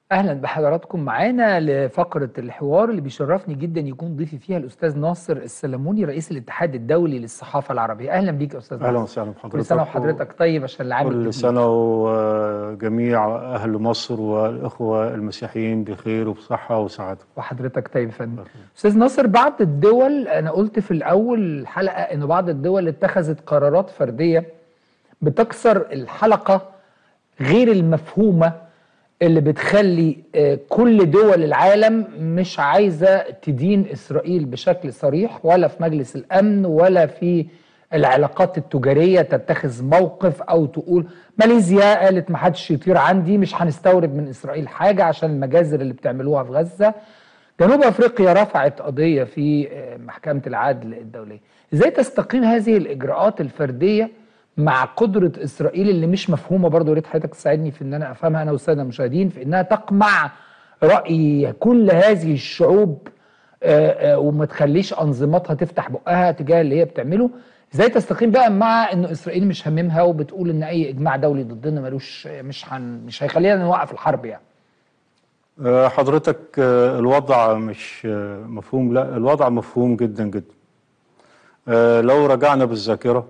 اهلا بحضراتكم معانا لفقره الحوار اللي بيشرفني جدا يكون ضيفي فيها الاستاذ ناصر السلموني رئيس الاتحاد الدولي للصحافه العربيه اهلا بيك يا استاذ اهلا ناصر وسهلا بحضرتك كل سنه وحضرتك طيب عشان العام كل الجديد سنه وجميع اهل مصر والاخوه المسيحيين بخير وبصحه وسعاده وحضرتك طيب يا فندم استاذ ناصر بعض الدول انا قلت في الاول الحلقه ان بعض الدول اتخذت قرارات فرديه بتكسر الحلقه غير المفهومه اللي بتخلي آه، كل دول العالم مش عايزه تدين اسرائيل بشكل صريح ولا في مجلس الامن ولا في العلاقات التجاريه تتخذ موقف او تقول ماليزيا قالت ما حدش يطير عندي مش هنستورد من اسرائيل حاجه عشان المجازر اللي بتعملوها في غزه جنوب افريقيا رفعت قضيه في آه، محكمه العدل الدوليه ازاي تستقيم هذه الاجراءات الفرديه مع قدره اسرائيل اللي مش مفهومه برضه يا ريت حضرتك تساعدني في ان انا افهمها انا والساده المشاهدين في انها تقمع راي كل هذه الشعوب آه، آه، وما تخليش انظمتها تفتح بقها تجاه اللي هي بتعمله ازاي تستقيم بقى مع انه اسرائيل مش هممها وبتقول ان اي اجماع دولي ضدنا ملوش مش هن مش هيخلينا نوقف الحرب يعني آه، حضرتك آه، الوضع مش آه، مفهوم لا الوضع مفهوم جدا جدا آه، لو رجعنا بالذاكره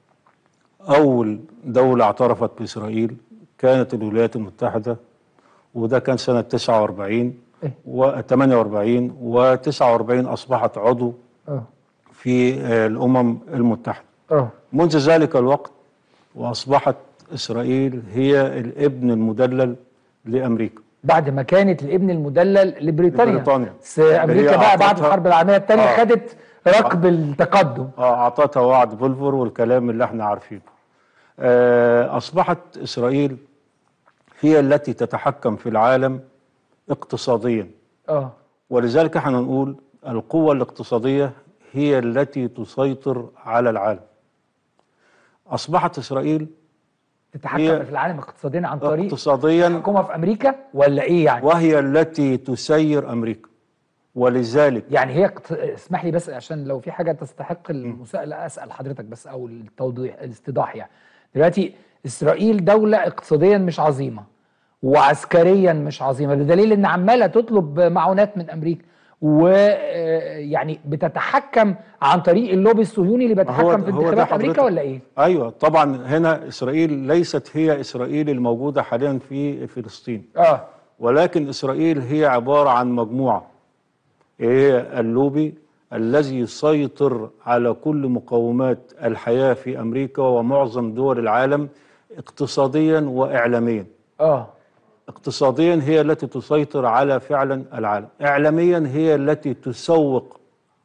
اول دوله اعترفت باسرائيل كانت الولايات المتحده وده كان سنه 49 إيه؟ و 48 و49 اصبحت عضو اه في آه، الامم المتحده اه منذ ذلك الوقت واصبحت اسرائيل هي الابن المدلل لامريكا بعد ما كانت الابن المدلل لبريطانيا لبريطانيا. بس امريكا هي بقى بعد أعطتها- الحرب العالميه الثانيه آه. خدت ركب التقدم اه اعطتها وعد بولفور والكلام اللي احنا عارفينه آه اصبحت اسرائيل هي التي تتحكم في العالم اقتصاديا اه ولذلك احنا نقول القوة الاقتصادية هي التي تسيطر على العالم اصبحت اسرائيل تتحكم هي في العالم اقتصاديا عن طريق اقتصاديا الحكومه في امريكا ولا ايه يعني؟ وهي التي تسير امريكا ولذلك يعني هي اقت- اسمح لي بس عشان لو في حاجه تستحق المساءله اسال حضرتك بس او التوضيح الاستيضاح يعني دلوقتي اسرائيل دوله اقتصاديا مش عظيمه وعسكريا مش عظيمه بدليل ان عماله تطلب معونات من امريكا ويعني بتتحكم عن طريق اللوبي الصهيوني اللي بيتحكم في هو ده انتخابات امريكا حضرتك. ولا ايه؟ ايوه طبعا هنا اسرائيل ليست هي اسرائيل الموجودة حاليا في فلسطين اه ولكن إسرائيل هي عبارة عن مجموعة هي اللوبي الذي يسيطر على كل مقومات الحياة في أمريكا ومعظم دول العالم اقتصاديا وإعلاميا اه اقتصاديا هي التي تسيطر على فعلا العالم إعلاميا هي التي تسوق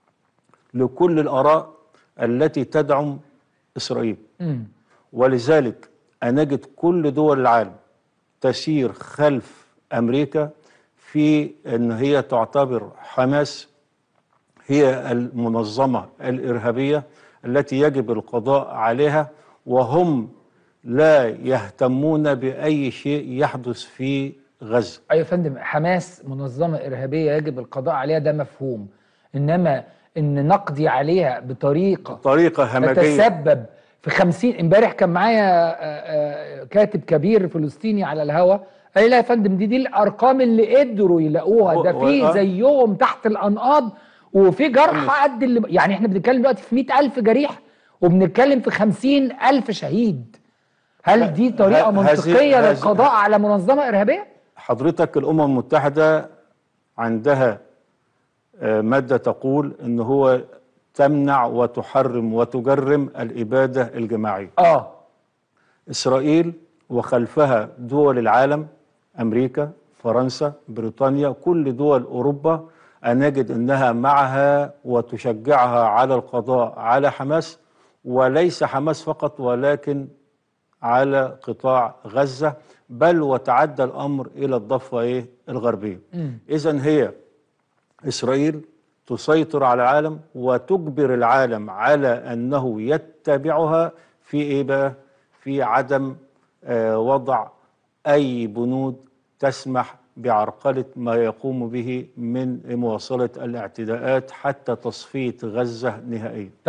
لكل الآراء التي تدعم إسرائيل امم ولذلك نجد كل دول العالم تسير خلف امريكا في ان هي تعتبر حماس هي المنظمه الارهابيه التي يجب القضاء عليها وهم لا يهتمون باي شيء يحدث في غزه ايوه يا فندم حماس منظمه ارهابيه يجب القضاء عليها ده مفهوم انما ان نقضي عليها بطريقه طريقه همجيه تتسبب في خمسين امبارح كان معايا آه، آه، كاتب كبير فلسطيني على الهوا قال لي لا يا فندم دي دي الارقام اللي قدروا يلاقوها ده هو- في هو- زيهم تحت الانقاض وفي جرحى قد اللي يعني احنا بنتكلم دلوقتي في مئة ألف جريح وبنتكلم في خمسين ألف شهيد هل دي طريقة ه- هذه- منطقية هذه- للقضاء على منظمة إرهابية؟ حضرتك الامم المتحده عندها آه، ماده تقول ان هو تمنع وتحرم وتجرم الاباده الجماعيه اه اسرائيل وخلفها دول العالم امريكا فرنسا بريطانيا كل دول اوروبا نجد انها معها وتشجعها على القضاء على حماس وليس حماس فقط ولكن على قطاع غزه بل وتعدى الامر الى الضفه ايه الغربيه اذا هي اسرائيل تسيطر على العالم وتجبر العالم على انه يتبعها في ايه بقى في عدم آه، وضع اي بنود تسمح بعرقله ما يقوم به من مواصله الاعتداءات حتى تصفيه غزه نهائيا طيب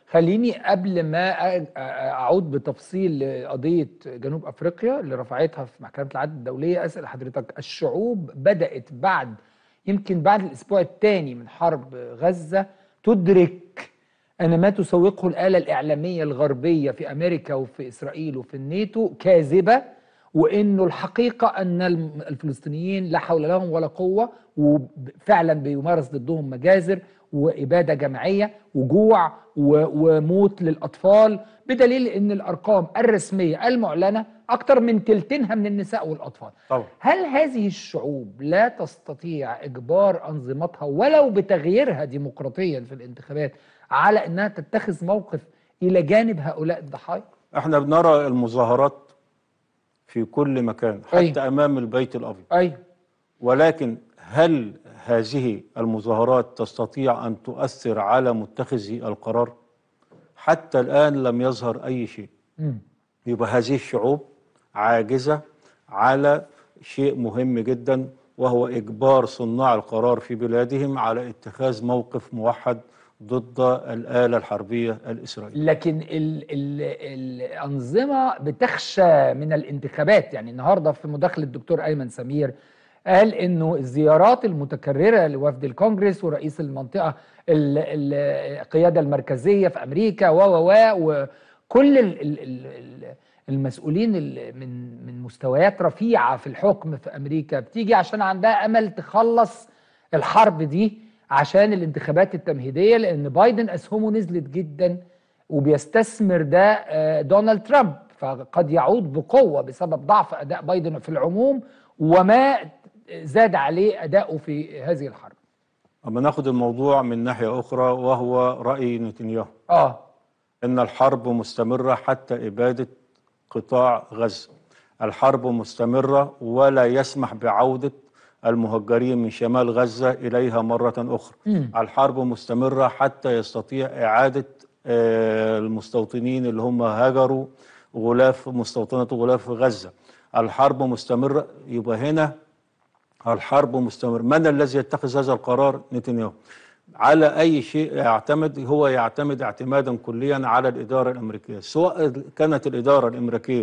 خليني قبل ما أ- أ- اعود بتفصيل لقضيه جنوب افريقيا اللي رفعتها في محكمه العدل الدوليه اسال حضرتك الشعوب بدات بعد يمكن بعد الاسبوع الثاني من حرب غزه تدرك ان ما تسوقه الاله الاعلاميه الغربيه في امريكا وفي اسرائيل وفي الناتو كاذبه وانه الحقيقه ان الم- الفلسطينيين لا حول لهم ولا قوه وفعلا بيمارس ضدهم مجازر واباده جماعيه وجوع و- وموت للاطفال بدليل ان الارقام الرسميه المعلنه اكثر من تلتينها من النساء والاطفال طبعا هل هذه الشعوب لا تستطيع اجبار انظمتها ولو بتغييرها ديمقراطيا في الانتخابات على انها تتخذ موقف الى جانب هؤلاء الضحايا؟ احنا بنرى المظاهرات في كل مكان حتى أيوة. امام البيت الابيض ايوه ولكن هل هذه المظاهرات تستطيع ان تؤثر على متخذي القرار حتى الان لم يظهر اي شيء مم. يبقى هذه الشعوب عاجزه على شيء مهم جدا وهو اجبار صناع القرار في بلادهم على اتخاذ موقف موحد ضد الاله الحربيه الاسرائيليه لكن ال ال الأنظمة بتخشى من الانتخابات يعني النهاردة في مداخلة الدكتور أيمن سمير قال إنه الزيارات المتكررة لوفد الكونجرس ورئيس المنطقة ال- ال- القيادة المركزية في أمريكا و و و وكل ال ال ال ال المسؤولين ال- من من مستويات رفيعة في الحكم في أمريكا بتيجي عشان عندها أمل تخلص الحرب دي عشان الانتخابات التمهيدية لأن بايدن أسهمه نزلت جدا وبيستثمر ده آه، دونالد ترامب فقد يعود بقوة بسبب ضعف أداء بايدن في العموم وما زاد عليه أداؤه في هذه الحرب اما ناخد الموضوع من ناحيه اخرى وهو راي نتنياهو آه ان الحرب مستمره حتى اباده قطاع غزه الحرب مستمره ولا يسمح بعوده المهجرين من شمال غزه اليها مره اخرى مم. الحرب مستمره حتى يستطيع اعاده آه، المستوطنين اللي هم هاجروا غلاف مستوطنه غلاف غزه الحرب مستمره يبقى هنا الحرب مستمر من الذي يتخذ هذا القرار نتنياهو على أي شيء يعتمد هو يعتمد اعتمادا كليا على الإدارة الأمريكية سواء كانت الإدارة الأمريكية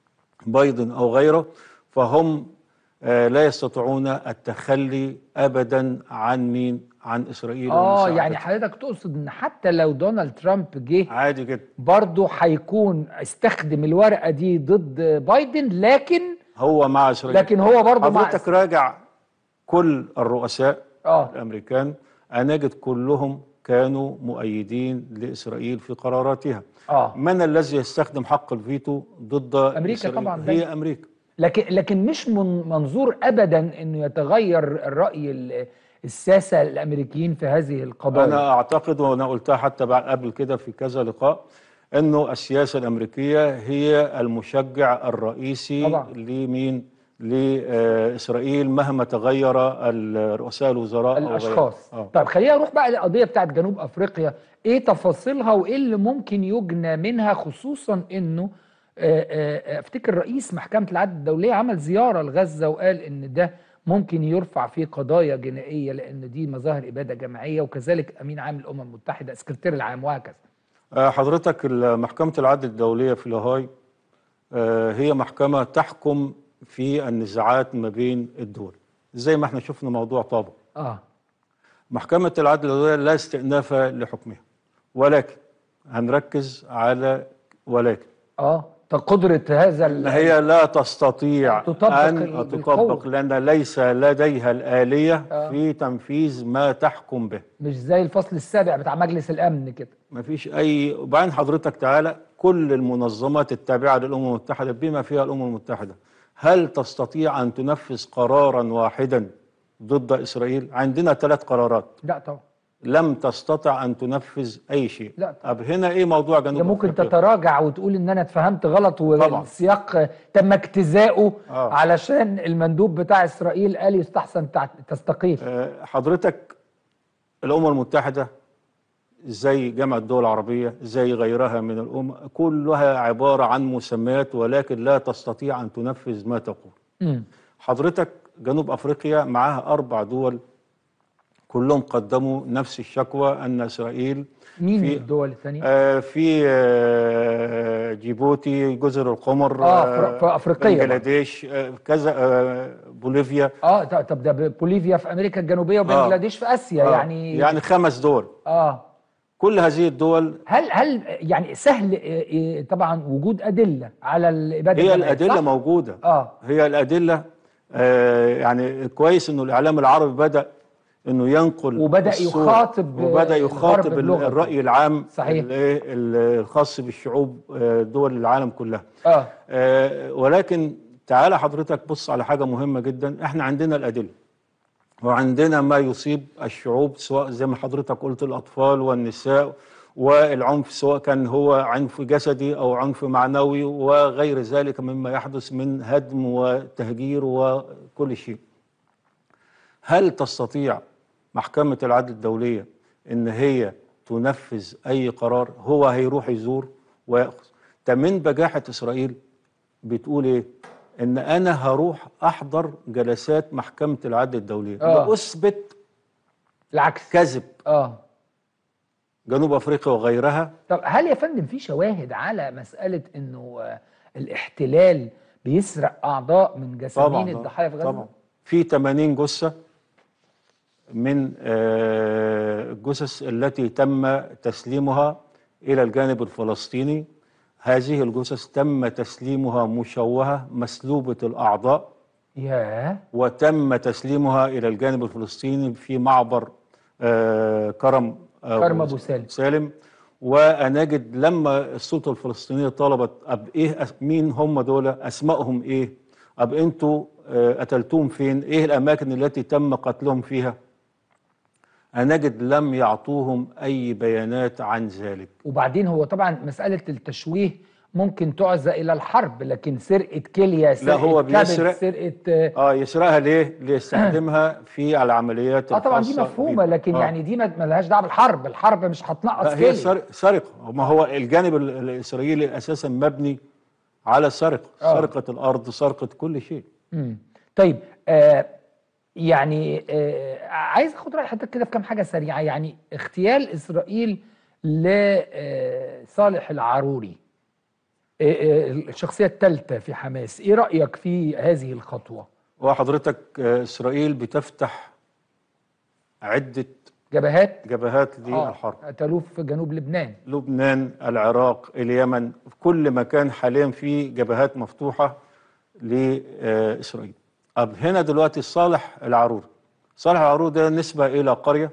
بايدن أو غيره فهم آه، لا يستطيعون التخلي أبدا عن مين عن إسرائيل آه ومساعدتها. يعني حضرتك تقصد إن حتى لو دونالد ترامب جه عادي جدا برضه هيكون استخدم الورقة دي ضد بايدن لكن هو مع إسرائيل لكن هو برضه مع حضرتك راجع كل الرؤساء آه الامريكان نجد كلهم كانوا مؤيدين لاسرائيل في قراراتها آه من الذي يستخدم حق الفيتو ضد أمريكا إسرائيل؟ طبعاً، هي امريكا لكن لكن مش من منظور ابدا انه يتغير الراي ال- الساسه الامريكيين في هذه القضايا انا اعتقد وانا قلتها حتى بعد قبل كده في كذا لقاء انه السياسه الامريكيه هي المشجع الرئيسي طبعاً. لمين لاسرائيل مهما تغير رؤساء الوزراء أو غيرهم. الاشخاص آه. طيب خلينا نروح بقى للقضيه بتاعت جنوب افريقيا ايه تفاصيلها وايه اللي ممكن يجنى منها خصوصا انه آه، آه، آه، افتكر رئيس محكمه العدل الدوليه عمل زياره لغزه وقال ان ده ممكن يرفع فيه قضايا جنائيه لان دي مظاهر اباده جماعيه وكذلك امين عام الامم المتحده السكرتير العام وهكذا آه، حضرتك ال- محكمة العدل الدولية في لاهاي آه، هي محكمة تحكم في النزاعات ما بين الدول زي ما احنا شفنا موضوع طابة اه محكمة العدل الدولية لا استئناف لحكمها ولكن هنركز على ولكن اه قدره هذا ال- ان هي لا تستطيع تطبق ان ال- تطبق بالقوة. لان ليس لديها الآلية آه. في تنفيذ ما تحكم به مش زي الفصل السابع بتاع مجلس الامن كده ما فيش اي وبعدين حضرتك تعالى كل المنظمات التابعه للامم المتحده بما فيها الامم المتحده هل تستطيع ان تنفذ قرارا واحدا ضد اسرائيل عندنا ثلاث قرارات لا طبعا لم تستطع ان تنفذ اي شيء لا. طب هنا ايه موضوع ده جنوب ممكن أفريقيا؟ تتراجع وتقول ان انا اتفهمت غلط طبعا. والسياق تم اجتزاؤه آه. علشان المندوب بتاع اسرائيل قال يستحسن تع- تستقيل آه، حضرتك الامم المتحده زي جامعه الدول العربيه زي غيرها من الامم كلها عباره عن مسميات ولكن لا تستطيع ان تنفذ ما تقول مم. حضرتك جنوب افريقيا معاها اربع دول كلهم قدموا نفس الشكوى ان اسرائيل مين في- الدول الثانيه آه، في آه، جيبوتي جزر القمر آه، في- في أفريقيا بقى. بنجلاديش آه، كذا آه، بوليفيا اه ط- طب ده بوليفيا في امريكا الجنوبيه وبنجلاديش في اسيا آه، يعني يعني خمس دول اه كل هذه الدول هل هل يعني سهل آه، آه، طبعا وجود ادله على الاباده هي الجماعية، الادله صح؟ موجوده اه هي الادله آه، يعني كويس انه الاعلام العربي بدا انه ينقل وبدأ الصورة يخاطب وبدا الغرب يخاطب بلغته. الراي العام صحيح. ال- ال- الخاص بالشعوب آه، دول العالم كلها اه آه، ولكن تعالى حضرتك بص على حاجه مهمه جدا احنا عندنا الادله وعندنا ما يصيب الشعوب سواء زي ما حضرتك قلت الاطفال والنساء والعنف سواء كان هو عنف جسدي او عنف معنوي وغير ذلك مما يحدث من هدم وتهجير وكل شيء. هل تستطيع محكمه العدل الدوليه ان هي تنفذ اي قرار هو هيروح يزور وياخذ؟ ده من بجاحه اسرائيل بتقول ايه؟ ان انا هروح احضر جلسات محكمه العدل الدوليه آه. واثبت العكس كذب اه جنوب افريقيا وغيرها طب هل يا فندم في شواهد على مساله انه آه، الاحتلال بيسرق اعضاء من جسامين طبعا الضحايا في غزه؟ طبعا في 80 جثه من آه، الجثث التي تم تسليمها الى الجانب الفلسطيني هذه الجثث تم تسليمها مشوهه مسلوبه الاعضاء ياه وتم تسليمها الى الجانب الفلسطيني في معبر آه، كرم كرم أبو سالم. سالم ونجد لما السلطه الفلسطينيه طلبت اب ايه أس- مين هم دول اسمائهم ايه اب انتوا آه، قتلتوهم فين ايه الاماكن التي تم قتلهم فيها هنجد لم يعطوهم اي بيانات عن ذلك وبعدين هو طبعا مساله التشويه ممكن تعزى الى الحرب لكن سرقه كليه سرقه هو كبد بيسرق. سرقه اه اه يسرقها ليه ليستخدمها في العمليات آه طبعا دي الخاصة مفهومه بيه. لكن آه. يعني دي ما ما لهاش دعوه بالحرب الحرب مش هتنقص لا هي كليه سرق- سرقة ما هو الجانب ال- الإسرائيلي أساسا مبني على السرقة آه. سرقة الأرض سرقة كل شيء مم. طيب آه يعني آه عايز اخد راي حضرتك كده في كام حاجه سريعه يعني اغتيال اسرائيل لصالح العروري آه آه الشخصيه الثالثه في حماس ايه رايك في هذه الخطوه وحضرتك آه، إسرائيل بتفتح عدة جبهات جبهات آه، للحرب قتلوه في جنوب لبنان لبنان العراق اليمن في كل مكان حاليا في جبهات مفتوحة لإسرائيل طب هنا دلوقتي صالح العرور صالح العرور ده نسبة إلى قرية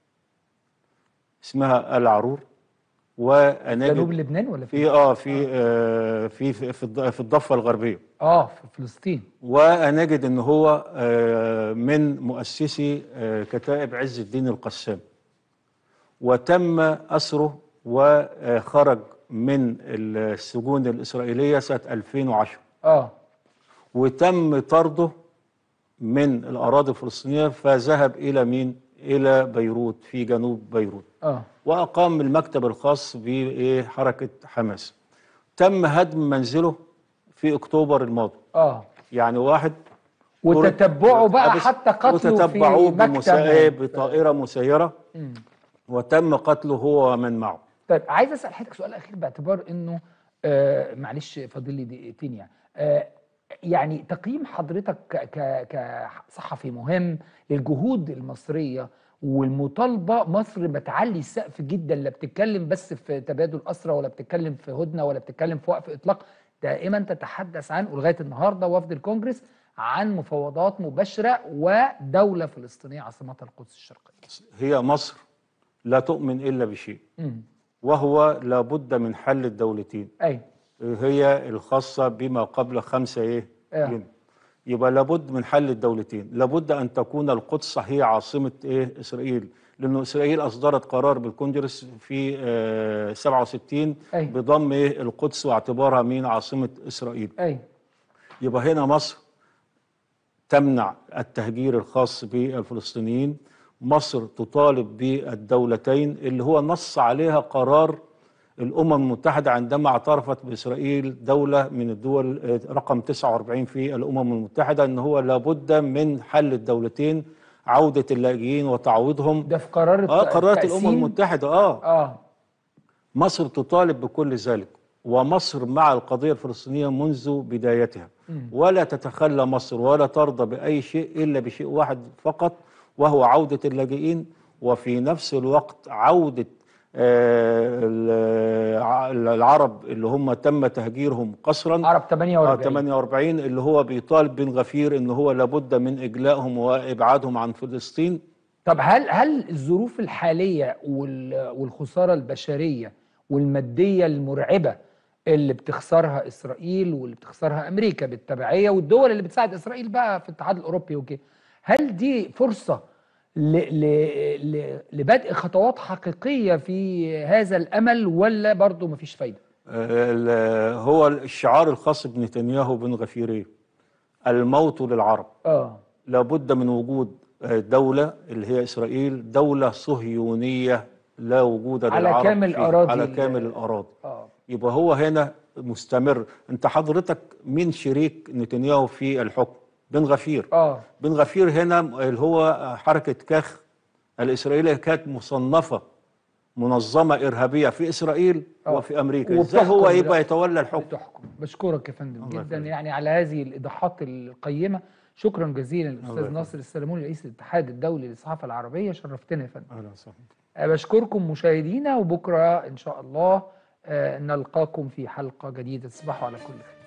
اسمها العرور ونجد جنوب لبنان ولا في في اه في آه في في في الض- في الضفه الغربيه اه في فلسطين ونجد ان هو آه من مؤسسي آه كتائب عز الدين القسام وتم اسره وخرج من السجون الاسرائيليه سنه 2010 اه وتم طرده من الاراضي الفلسطينيه فذهب الى مين؟ الى بيروت في جنوب بيروت اه واقام المكتب الخاص بحركه حماس تم هدم منزله في اكتوبر الماضي اه يعني واحد وتتبعه بقى وتحبس- حتى قتله في وتتبعوه بمسا- مكتب بطائره مسيره مم. وتم قتله هو ومن معه طيب عايز اسال حضرتك سؤال اخير باعتبار انه آه معلش فاضل لي دقيقتين يعني آه يعني تقييم حضرتك ك- ك- كصحفي مهم للجهود المصريه والمطالبه مصر بتعلي السقف جدا لا بتتكلم بس في تبادل اسرى ولا بتتكلم في هدنه ولا بتتكلم في وقف اطلاق دائما تتحدث عن ولغايه النهارده وفد الكونجرس عن مفاوضات مباشره ودوله فلسطينيه عاصمتها القدس الشرقيه. هي مصر لا تؤمن الا بشيء امم وهو لابد من حل الدولتين ايوه هي الخاصة بما قبل خمسة إيه؟ آه. يونيو. يبقى لابد من حل الدولتين لابد أن تكون القدس هي عاصمة إيه؟ إسرائيل لأنه إسرائيل أصدرت قرار بالكونجرس في آه 67 أي. بضم إيه؟ القدس واعتبارها من عاصمة إسرائيل ايوه يبقى هنا مصر تمنع التهجير الخاص بالفلسطينيين مصر تطالب بالدولتين اللي هو نص عليها قرار الأمم المتحدة عندما اعترفت بإسرائيل دولة من الدول آه، رقم 49 في الأمم المتحدة أن هو لابد من حل الدولتين عودة اللاجئين وتعويضهم ده في قرار اه قرارات الأمم التقسيم؟ المتحدة اه اه مصر تطالب بكل ذلك ومصر مع القضية الفلسطينية منذ بدايتها ولا تتخلى مصر ولا ترضى بأي شيء إلا بشيء واحد فقط وهو عودة اللاجئين وفي نفس الوقت عودة آه، ال- ع- العرب اللي هم تم تهجيرهم قسرا عرب آه 48 48 اللي هو بيطالب بن غفير ان هو لابد من اجلائهم وابعادهم عن فلسطين طب هل هل الظروف الحاليه وال- والخساره البشريه والماديه المرعبه اللي بتخسرها اسرائيل واللي بتخسرها امريكا بالتبعيه والدول اللي بتساعد اسرائيل بقى في الاتحاد الاوروبي وكده هل دي فرصه ل ل ل لبدء خطوات حقيقيه في هذا الامل ولا برضه مفيش فايده؟ آه، ال- هو الشعار الخاص بنتنياهو بن غفير إيه؟ الموت للعرب اه لابد من وجود آه، دولة اللي هي إسرائيل دولة صهيونية لا وجود على للعرب كامل فيها، أراضي على ال- كامل الأراضي اه يبقى هو هنا مستمر انت حضرتك مين شريك نتنياهو في الحكم بن غفير اه بن غفير هنا اللي هو حركة كاخ الإسرائيلية كانت مصنفة منظمة إرهابية في إسرائيل آه. وفي أمريكا إزاي وبتحكم هو يبقى دلوقتي. يتولى الحكم بتحكم بشكرك يا فندم الله جدا يخليك. يعني على هذه الايضاحات القيمه شكرا جزيلا الله للاستاذ يخليك. ناصر السلموني رئيس الاتحاد الدولي للصحافه العربيه شرفتنا يا فندم أهلا وسهلا أه بشكركم مشاهدينا وبكره ان شاء الله آه، نلقاكم في حلقه جديده تصبحوا على كل خير